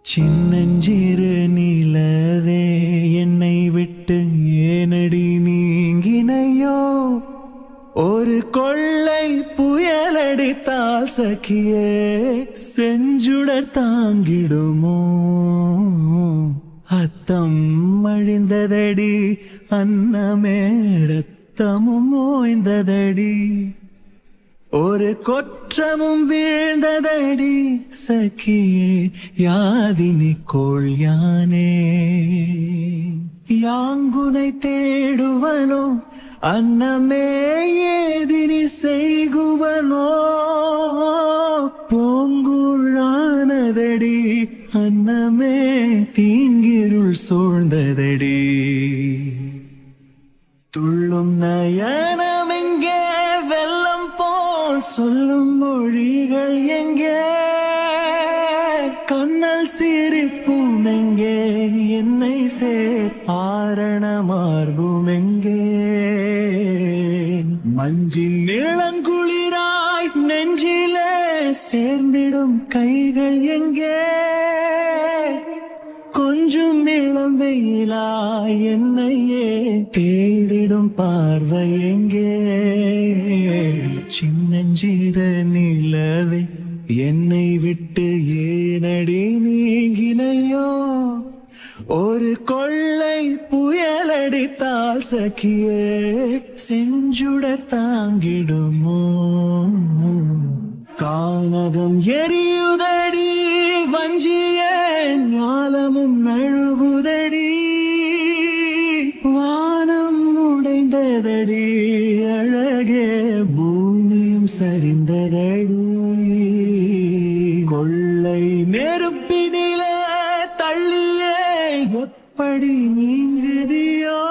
சின்னஞ்சிறு நிலவே என்னை விட்டு ஏனடி நீங்கினையோ ஒரு கொள்ளை புயலடித்தால் சகியே செஞ்சுடர் தாங்கிடுமோ அத்தம் அழிந்ததடி அன்னமே ரத்தமும் ஓய்ந்ததடி ஒரு கொற்றமும் வீழ்ந்ததடி சகியே யாதினி கோள் யானே யாங்குனை தேடுவனோ அன்னமே ஏதினி செய்குவனோ பூங்குழானதடி அன்னமே தீங்கிருள் சூழ்ந்ததடி துள்ளும் நயனம் எங்கே வெள்ளம் போல் சொல்லும் மொழிகள் எங்கே கண்ணல் சிரிப்பும் எங்கே என்னை சேர் ஆரண மார்பும் எங்கே மஞ்சின் நிளங்குளிராய் நெஞ்சிலே சேர்ந்திடும் கைகள் எங்கே கொஞ்சம் நிலம் வெயிலா என்னையே தேடிடும் பார்வை எங்கே சின்னஞ்சிற நிலவே என்னை விட்டு ஏனடி நீங்கினையோ ஒரு கொள்ளை புயலடித்தால் சகியே செஞ்சுடர் தாங்கிடுமோ கானகம் எரியுதடி வஞ்சிய ஞாலமும் நழுவுதடி வானம் உடைந்ததடி அழகே பூமியும் சரிந்ததடி கொள்ளை நெருப்பினிலே தள்ளியே எப்படி நீங்குதியோ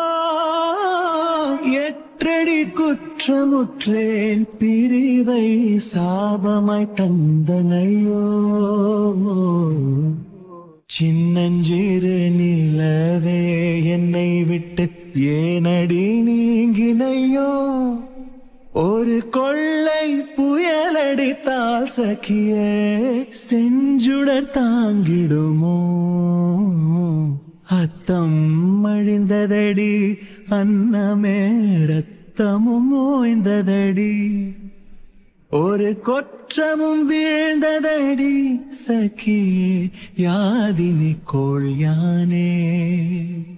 எற்றடி குற்றமுற்றேன் பிரிவை சாபமாய் தந்தனையோ சின்னஞ்சிறு நிலவே என்னை விட்டு ஏனடி நீங்கினையோ ஒரு கொள்ளை புயலடித்தால் சகியே செஞ்சுடர் தாங்கிடுமோ அத்தம் அழிந்ததடி அன்னமே ரத்தமும் ஓய்ந்ததடி ஒரு கொற்றமும் வீழ்ந்ததடி சகியே யாதினி கோள் யானே